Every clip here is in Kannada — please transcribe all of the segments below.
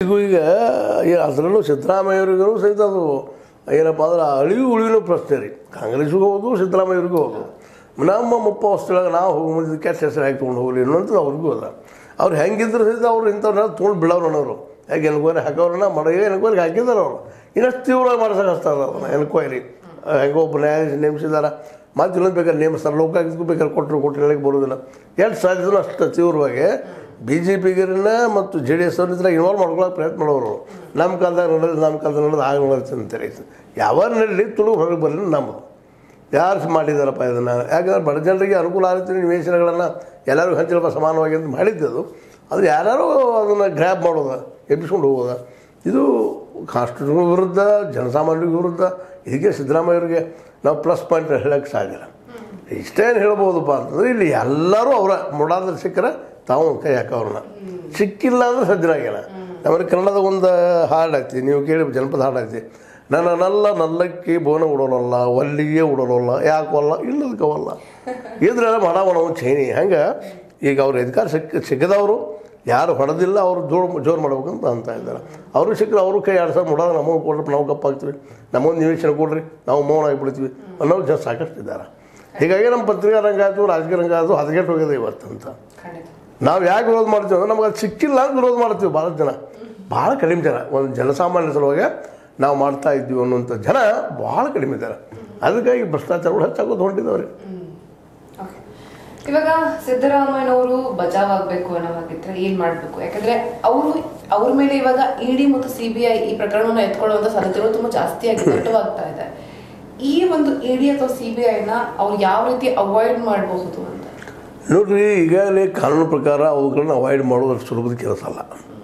ಇವತ್ತಿಗೂ ಈಗ ಈ- ಅದರಲ್ಲೂ ಸಿದ್ದರಾಮಯ್ಯವರಿಗೂ ಸಹಿತ ಅದು ಏನಪ್ಪ ಅಂದ್ರೆ ಅಳಿವು ಉಳಿವಿನ ಪ್ರಶ್ನೆ ರೀ ಕಾಂಗ್ರೆಸ್ಗೂ ಹೌದು ಸಿದ್ದರಾಮಯ್ಯವ್ರಿಗೂ ಹೌದು ನಮ್ಮ ಮುಪ್ಪ ವಸ್ತುಗಳಾಗ ನಾವು ಹೋಗಿ ಮುಂದೆ ಕೆಟ್ಟ ಹೆಸರು ಹಾಕಿ ತೊಗೊಂಡು ಹೋಗಲಿ ಅನ್ನೋಂಥದ್ದು ಅವ್ರಿಗೂ ಅದ ಅವ್ರು ಹೆಂಗಿದ್ರು ಸಹಿತ ಅವ್ರು ಇಂಥವ್ರನ್ನ ತೊಗೊಂಡು ಬಿಡೋರು ಅನ್ನೋರು ಯಾಕೆ ಎನ್ಕ್ವೈರಿ ಹಾಕೋರನ್ನ ಮಡಗೆ ಎನ್ಕ್ವೈರಿಗೆ ಹಾಕಿದಾರೆ ಅವರು ಇನ್ನಷ್ಟು ತೀವ್ರವಾಗಿ ಮಾಡ್ಸಕ್ಕೆ ಹಚ್ತಾರೆ ಅವ್ರನ್ನ ಎನ್ಕ್ವೈರಿ ಹೆಂಗೋ ಒಬ್ಬ ನ್ಯಾಯಾಧೀಶ ನೇಮಿಸಿದಾರ ಮತ್ತೆ ಇನ್ನೊಂದು ಬೇಕಾದ್ರೆ ನೇಮಿಸ್ತಾರೆ ಲೋಕಾಯುಕ್ತಕ್ಕೂ ಬೇಕಾದ್ರೆ ಕೊಟ್ಟರು ಕೊಟ್ಟರು ಹೇಳಕ್ಕೆ ಬರೋದಿಲ್ಲ ಎಷ್ಟು ಸಾಧ್ಯನೋ ಅಷ್ಟು ತೀವ್ರವಾಗಿ ಬಿ ಜೆ ಪಿಗರನ್ನ ಮತ್ತು ಜೆ ಡಿ ಎಸ್ ಅವ್ರನ್ನ ಇದ್ರಾಗ ಇನ್ವಾಲ್ವ್ ಮಾಡ್ಕೊಳ್ಳೋಕೆ ಪ್ರಯತ್ನ ಮಾಡೋರು ನಮ್ಮ ಕಾಲದಾಗ ನೋಡೋದು ನಮ್ಮ ಕಾಲದಾಗ ನೋಡೋದು ಆಗ ನೋಡೋದು ಅಂತಾರೆ ಯಾವ ನಡೀಲಿ ತುಳು ಹೊರಗೆ ಬರಲಿ ನಮ್ಮದು ಯಾರು ಮಾಡಿದಾರಪ್ಪ ಇದನ್ನು ಯಾಕಂದ್ರೆ ಬಡ ಜನರಿಗೆ ಅನುಕೂಲ ಆಗುತ್ತೆ ನಿವೇಶನಗಳನ್ನು ಎಲ್ಲರೂ ಹಂಚಿಲ್ಪ ಸಮಾನವಾಗಿ ಅಂತ ಮಾಡಿದ್ದದು ಅದು ಯಾರ್ಯಾರೋ ಅದನ್ನು ಗ್ರ್ಯಾಬ್ ಮಾಡೋದ ಎಬ್ಬಿಸ್ಕೊಂಡು ಹೋಗೋದ ಇದು ಕಾನ್ಸ್ಟಿಟ್ಯೂಷನ್ ವಿರುದ್ಧ ಜನಸಾಮಾನ್ಯರಿಗೆ ವಿರುದ್ಧ ಇದಕ್ಕೆ ಸಿದ್ದರಾಮಯ್ಯವ್ರಿಗೆ ನಾವು ಪ್ಲಸ್ ಪಾಯಿಂಟ್ ಹೇಳೋಕ್ಕೆ ಸಾಧ್ಯ ಇಷ್ಟೇನು ಹೇಳ್ಬೋದಪ್ಪ ಅಂತಂದ್ರೆ ಇಲ್ಲಿ ಎಲ್ಲರೂ ಅವರ ಮೊಡಾದಲ್ಲಿ ಸಿಕ್ಕರೆ ತಾವು ಒಂದು ಕೈ ಹಾಕೋರನ್ನ ಸಿಕ್ಕಿಲ್ಲ ಅಂದ್ರೆ ಸಜ್ಜನಾಗ್ಯಾನ ನಮ್ಮಲ್ಲಿ ಕನ್ನಡದ ಒಂದು ಹಾಡು ಐತಿ ನೀವು ಕೇಳಿ ಜನಪದ ಹಾಡು ಐತಿ ನನ್ನ ನಲ್ಲ ನಲ್ಲಕ್ಕಿ ಬೋನ ಉಡೋಲಲ್ಲ ಒಲ್ಲಿಗೆ ಉಡೋಲಲ್ಲ ಯಾಕವಲ್ಲ ಇಲ್ಲದಕ್ಕವಲ್ಲ ಇದ್ರೆಲ್ಲ ಮಾಡವನ ಚೈನಿ ಹಂಗೆ ಈಗ ಅವ್ರ ಅಧಿಕಾರ ಸಿಕ್ಕ ಸಿಕ್ಕದವರು ಯಾರು ಹೊಡೆದಿಲ್ಲ ಅವರು ಜೋರು ಜೋರು ಮಾಡ್ಬೇಕಂತ ಅಂತ ಇದ್ದಾರೆ ಅವರು ಸಿಕ್ಕರೆ ಅವರು ಕೈ ಆಡ್ಸ ಮುಡೋದು ನಮಗೆ ಕೊಡ್ರಿ ನಾವು ಕಪ್ಪಾಗ್ತೀವಿ ನಮಗೊಂದು ನಿವೇಶನ ಕೊಡ್ರಿ ನಾವು ಮೌನ ಆಗಿಬಿಡ್ತೀವಿ ಅನ್ನೋರು ಜನ ಸಾಕಷ್ಟು ಇದ್ದಾರೆ ಹೀಗಾಗಿ ನಮ್ಮ ಪತ್ರಿಕಾ ರಂಗ ಆಯಿತು ರಾಜಕೀಯ ರಂಗ ಆಯಿತು ಹದಗೆಟ್ಟು ಹೋಗಿದೆ ಇವತ್ತು ಅಂತ ಖಂಡಿತ ನಾವು ಯಾಕೆ ವಿರೋಧ ಮಾಡ್ತೀವಿ ಅಂದ್ರೆ ನಮ್ಗೆ ಅದು ಸಿಕ್ಕಿಲ್ಲ ಅಂತ ವಿರೋಧ ಮಾಡ್ತೀವಿ ಭಾಳ ಜನ ಭಾಳ ಕಡಿಮೆ ಜನ ಒಂದು ಜನಸಾಮಾನ್ಯ ಸಲುವಾಗಿ ನಾವು ಮಾಡ್ತಾ ಇದ್ದೀವಿ ಅನ್ನುವಂಥ ಜನ ಭಾಳ ಕಡಿಮೆ ಇದ್ದಾರೆ ಅದಕ್ಕಾಗಿ ಭ್ರಷ್ಟಾಚಾರಗಳು ಹೆಚ್ಚಾಗೋದು ಹೊಂಟಿದ್ದಾವ್ರಿ Okay. ಇವಾಗ ಸಿದ್ದರಾಮಯ್ಯನವರು ಬಚಾವ್ ಆಗ್ಬೇಕು ಅನ್ನೋ ಹಾಗಿದ್ರೆ ಏನ್ ಮಾಡ್ಬೇಕು ಯಾಕಂದ್ರೆ ಅವರು ಅವ್ರ ಮೇಲೆ ಇವಾಗ ಇಡಿ ಮತ್ತು ಸಿಬಿಐ ಈ ಪ್ರಕರಣವನ್ನು ಎತ್ಕೊಳ್ಳುವಂತ ಸಾಧ್ಯತೆಗಳು ತುಂಬಾ ಜಾಸ್ತಿ ಆಗಿ ದಟ್ಟವಾಗ್ತಾ ಇದೆ ಈ ಒಂದು ಇಡಿ ಅಥವಾ ಸಿಬಿಐ ನ ಅವ್ರು ಯಾವ ರೀತಿ ಅವಾಯ್ಡ್ ಮಾಡಬಹುದು ಅಂತ ನೋಡ್ರಿ ಈಗಾಗಲೇ ಕಾನೂನು ಪ್ರಕಾರ ಅವುಗಳನ್ನ ಅವಾಯ್ಡ್ ಮಾಡೋದು ಅಷ್ಟು ಸುಲಭದ ಕೆಲಸ ಅಲ್ಲ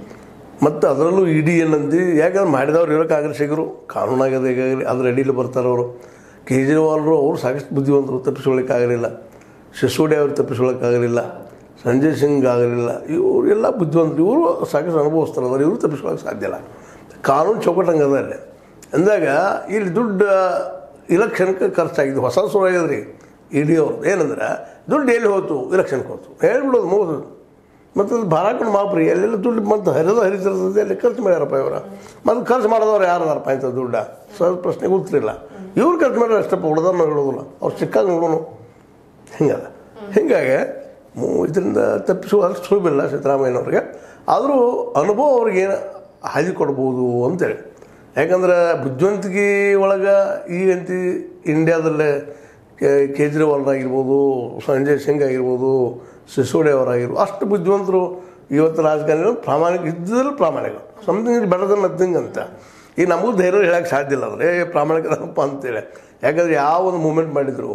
ಮತ್ತು ಅದರಲ್ಲೂ ಇಡಿ ಏನಂದು ಯಾಕಂದ್ರೆ ಮಾಡಿದವ್ರು ಇರೋ ಕಾಂಗ್ರೆಸ್ಸಿಗರು ಕಾನೂನಾಗದ ಈಗಾಗಲೇ ಅದ್ರ ಅಡಿಯಲ್ಲಿ ಬರ್ತಾರೆ ಅವರು ಕೇಜ್ರಿವಾಲ್ರು ಅವರು ಸಾಕಷ್ಟು ಬುದ್ಧಿವಂತರು ತಪ್ಪಿಸ್ಕೊಳ್ಳಿಕ್ಕಾಗಲಿಲ್ಲ ಸಿಸೋಡಿ ಅವರು ತಪ್ಪಿಸ್ಕೊಳ್ಳೋಕ್ಕಾಗಲಿಲ್ಲ ಸಂಜಯ್ ಸಿಂಗ್ ಆಗಲಿಲ್ಲ ಇವರೆಲ್ಲ ಬುದ್ಧಿವಂತರು ಇವರು ಸಾಕಷ್ಟು ಅನುಭವಿಸ್ತಾರೆ ಅದ್ರ ಇವರು ತಪ್ಪಿಸ್ಕೊಳ್ಳೋಕೆ ಸಾಧ್ಯ ಇಲ್ಲ ಕಾನೂನು ಚೌಕಟ್ಟಂಗೆ ಅದ ಅಲ್ಲಿ ಅಂದಾಗ ಇಲ್ಲಿ ದುಡ್ಡು ಇಲೆಕ್ಷನ್ಗೆ ಖರ್ಚಾಗಿದೆ ಹೊಸ ಶುರು ಆಗ್ಯದ್ರಿ ಇಡಿ ಅವ್ರು ಏನಂದ್ರೆ ದುಡ್ಡು ಎಲ್ಲಿ ಹೋಯ್ತು ಇಲೆಕ್ಷನ್ಗೆ ಹೋಯ್ತು ಹೇಳ್ಬಿಡೋದು ಮುಗಿದು ಮತ್ತು ಅದು ಭಾರಾಕೊಂಡು ಮಾಪ್ರಿ ಎಲ್ಲೆಲ್ಲ ದುಡ್ಡು ಮತ್ತು ಹರಿದು ಹರಿತಿರ್ತದೆ ಅಲ್ಲಿ ಖರ್ಚು ಮಾಡ್ಯಾರಪ್ಪ ಇವರು ಮತ್ತು ಖರ್ಚು ಮಾಡಿದವ್ರು ಯಾರು ಅದಾರಪ್ಪ ಇಂಥ ದುಡ್ಡ ಸ್ವಲ್ಪ ಪ್ರಶ್ನೆಗೆ ಉತ್ತರಿಲ್ಲ ಇವ್ರು ಖರ್ಚು ಮಾಡ್ಯಾರ ಅಷ್ಟಪ್ಪ ಉಳ್ದವ್ರು ಹೇಳೋದಿಲ್ಲ ಅವ್ರು ಸಿಕ್ಕಾಗ ನೋಡೋನು ಹಿಂಗದ ಹಿಂಗಾಗಿ ಮು- ಇದರಿಂದ ತಪ್ಪಿಸುವ ಅಷ್ಟು ಸುಲಭಿಲ್ಲ ಸಿದ್ದರಾಮಯ್ಯನವ್ರಿಗೆ ಆದರೂ ಅನುಭವ ಅವ್ರಿಗೆ ಹಾದಿ ಕೊಡ್ಬೋದು ಅಂತೇಳಿ ಯಾಕಂದ್ರೆ ಬುದ್ಧಿವಂತಿಕೆ ಒಳಗೆ ಈಗಂತಿ ಇಂಡಿಯಾದಲ್ಲೇ ಕೆ- ಕೇಜ್ರಿವಾಲ್ ಆಗಿರ್ಬೋದು ಸಂಜಯ್ ಸಿಂಗ್ ಆಗಿರ್ಬೋದು ಸಿಸೋಡಿ ಅವರಾಗಿರ್ಬೋದು ಅಷ್ಟು ಬುದ್ಧಿವಂತರು ಇವತ್ತು ರಾಜಕಾರಣಿಗಳು ಪ್ರಾಮಾಣಿಕ ಇದ್ದಲ್ಲಿ ಪ್ರಾಮಾಣಿಕ something is better than nothing ಅಂತ ಈಗ ನಮಗೂ ಧೈರ್ಯ ಹೇಳಕ್ಕೆ ಸಾಧ್ಯ ಇಲ್ಲ ಅಂದರೆ ಪ್ರಾಮಾಣಿಕರಪ್ಪ ಅಂತೇಳಿ ಯಾಕಂದ್ರೆ ಯಾವ ಒಂದು ಮೂಮೆಂಟ್ ಮಾಡಿದರು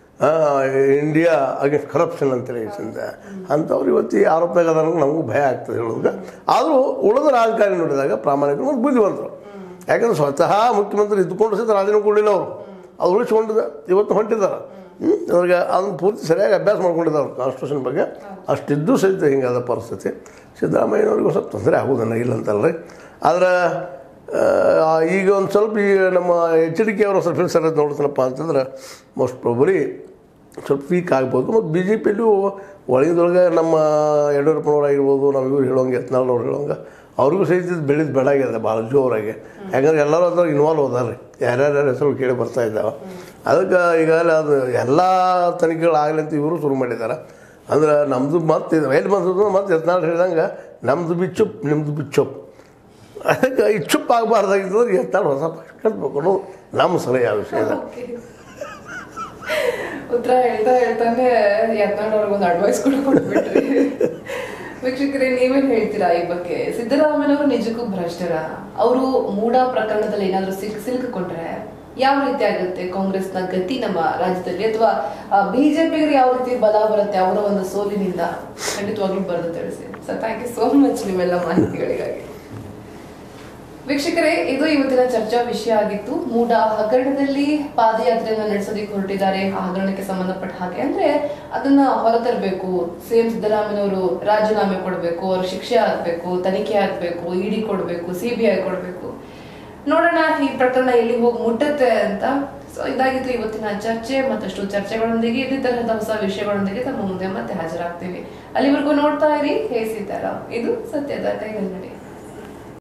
ಇಂಡಿಯಾ ಅಗೇನ್ಸ್ಟ್ ಕರಪ್ಷನ್ ಅಂತೇಳಿ ಅಂತ ಅಂಥವ್ರು ಇವತ್ತು ಈ ಆರೋಪದಾಗ ಅದಾರ ನಮಗೂ ಭಯ ಆಗ್ತದೆ ಹೇಳೋದು ಆದರೂ ಉಳಿದ ರಾಜಕಾರಣಿ ನೋಡಿದಾಗ ಪ್ರಾಮಾಣಿಕರು ಮತ್ತು ಬುದ್ಧಿವಂತರು ಯಾಕಂದ್ರೆ ಸ್ವತಃ ಮುಖ್ಯಮಂತ್ರಿ ಇದ್ದುಕೊಂಡು ಸಹಿತ ರಾಜೀನಾಮೆ ಕೊಡಲಿಲ್ಲ ಅವರು ಅದು ಉಳಿಸ್ಕೊಂಡಿದ್ದ ಇವತ್ತು ಹೊಂಟಿದ್ದಾರೆ ಹ್ಞೂ ಅವ್ರಿಗೆ ಅದನ್ನು ಪೂರ್ತಿ ಸರಿಯಾಗಿ ಅಭ್ಯಾಸ ಮಾಡ್ಕೊಂಡಿದ್ದಾರೆ ಕಾನ್ಸ್ಟಿಟ್ಯೂಷನ್ ಬಗ್ಗೆ ಅಷ್ಟಿದ್ದು ಸಹಿತ ಹಿಂಗಾದ ಪರಿಸ್ಥಿತಿ ಸಿದ್ದರಾಮಯ್ಯನವ್ರಿಗೂ ಸ್ವಲ್ಪ ತೊಂದರೆ ಆಗೋದನ್ನ ಇಲ್ಲ ಅಂತಲ್ರಿ ಆದ್ರೆ ಆ, ಈಗ ಒಂದು ಸ್ವಲ್ಪ ಈ ನಮ್ಮ ಎಚ್ ಡಿ ಕೆ ಅವರು ಸ್ವಲ್ಪ ಸರಿ ನೋಡ್ತಾನಪ್ಪ ಅಂತಂದ್ರೆ ಮೋಸ್ಟ್ ಪ್ರಾಬಲಿ ಸ್ವಲ್ಪ ವೀಕ್ ಆಗ್ಬೋದು ಮತ್ತು ಬಿ ಜೆ ಪಿಯಲ್ಲೂ ಒಳಗಿದೊಳಗೆ ನಮ್ಮ ಯಡಿಯೂರಪ್ಪನವ್ರು ಆಗಿರ್ಬೋದು ನಾವು ಇವ್ರು ಹೇಳೋಂಗೆ ಯತ್ನಾಳ್ ಹೇಳೋಂಗೆ ಅವ್ರಿಗೂ ಸಹಿತ ಬೆಳೆದು ಬೆಳಾಗಿದೆ ಭಾಳ ಜೋರಾಗಿ ಯಾಕಂದ್ರೆ ಎಲ್ಲರೂ ಅದ್ರಾಗ ಇನ್ವಾಲ್ವ್ ಹೋದಾರೆ ಯಾರ್ಯಾರ ಹೆಸರು ಕೇಳಿ ಬರ್ತಾ ಇದ್ದಾವೆ ಅದಕ್ಕೆ ಈಗಾಗಲೇ ಅದು ಎಲ್ಲ ತನಿಖೆಗಳಾಗಲಿ ಅಂತ ಇವರು ಶುರು ಮಾಡಿದ್ದಾರೆ ಅಂದ್ರೆ ನಮ್ಮದು ಮತ್ತೆ ಎಲ್ಲಿ ಬಂದದ್ದು ಮತ್ತೆ ಯತ್ನಾಳ್ ಹೇಳಿದಂಗೆ ನಮ್ಮದು ಬಿಚ್ಚುಪ್ ನಿಮ್ಮದು ಬಿಚ್ಚುಪ್ ಅದಕ್ಕೆ ಈ ಚುಪ್ ಆಗಬಾರ್ದಾಗಿದ್ದು ಎತ್ತಾಳು ಹೊಸ ಪಕ್ಷ ಕಟ್ಬೇಕು ಅನ್ನೋದು ನಮ್ಮ ಸಲಹೆ ಆ ವಿಷಯದ ಉತ್ತರ ಹೇಳ್ತಾ ಹೇಳ್ತಾನೆ ಯತ್ನಾಳ್ ಅವ್ರಿಗೊಂದು ಅಡ್ವೈಸ್ ಕೂಡ ಕೊಟ್ಬಿಟ್ರಿ ವೀಕ್ಷಕರೇ ನೀವೇನ್ ಹೇಳ್ತೀರಾ ಈ ಬಗ್ಗೆ ಸಿದ್ದರಾಮಯ್ಯನವರು ನಿಜಕ್ಕೂ ಭ್ರಷ್ಟರ ಅವರು ಮೂಡ ಪ್ರಕರಣದಲ್ಲಿ ಏನಾದ್ರು ಸಿಕ್ ಸಿಲುಕಿಕೊಂಡ್ರೆ ಯಾವ ರೀತಿ ಆಗುತ್ತೆ ಕಾಂಗ್ರೆಸ್ನ ಗತಿ ನಮ್ಮ ರಾಜ್ಯದಲ್ಲಿ ಅಥವಾ ಬಿಜೆಪಿಗೆ ಯಾವ ರೀತಿ ಬಲ ಬರುತ್ತೆ ಅವರ ಒಂದು ಸೋಲಿನಿಂದ ಖಂಡಿತವಾಗ್ಲೂ ಬರೆದು ತಿಳಿಸಿ sir thank you so much ನೀವೆಲ್ಲ ಮಾಹಿತಿಗಳಿಗಾಗಿ ವೀಕ್ಷಕರೇ ಇದು ಇವತ್ತಿನ ಚರ್ಚಾ ವಿಷಯ ಆಗಿತ್ತು ಮೂಡ ಹಗರಣದಲ್ಲಿ ಪಾದಯಾತ್ರೆಯನ್ನ ನಡೆಸೋದಕ್ಕೆ ಹೊರಟಿದ್ದಾರೆ ಆ ಹಗರಣಕ್ಕೆ ಸಂಬಂಧಪಟ್ಟ ಹಾಗೆ ಅಂದ್ರೆ ಅದನ್ನ ಹೊರತರಬೇಕು ಸಿಎಂ ಸಿದ್ದರಾಮಯ್ಯನವರು ರಾಜೀನಾಮೆ ಕೊಡಬೇಕು ಅವ್ರ ಶಿಕ್ಷೆ ಆಗ್ಬೇಕು ತನಿಖೆ ಆಗ್ಬೇಕು ಇಡಿ ಕೊಡಬೇಕು ಸಿಬಿಐ ಕೊಡಬೇಕು ನೋಡೋಣ ಈ ಪ್ರಕರಣ ಎಲ್ಲಿ ಹೋಗಿ ಮುಟ್ಟುತ್ತೆ ಅಂತ ಸೊ ಇದಾಗಿತ್ತು ಇವತ್ತಿನ ಚರ್ಚೆ ಮತ್ತಷ್ಟು ಚರ್ಚೆಗಳೊಂದಿಗೆ ಇದೇ ತರಹದ ಹೊಸ ವಿಷಯಗಳೊಂದಿಗೆ ತಮ್ಮ ಮುಂದೆ ಮತ್ತೆ ಹಾಜರಾಗ್ತೀವಿ ಅಲ್ಲಿವರೆಗೂ ನೋಡ್ತಾ ಇರಿ ಹೇ ಸೀತಾರಾಮ್ ಇದು ಸತ್ಯದ ಕೈಗನ್ನಡಿ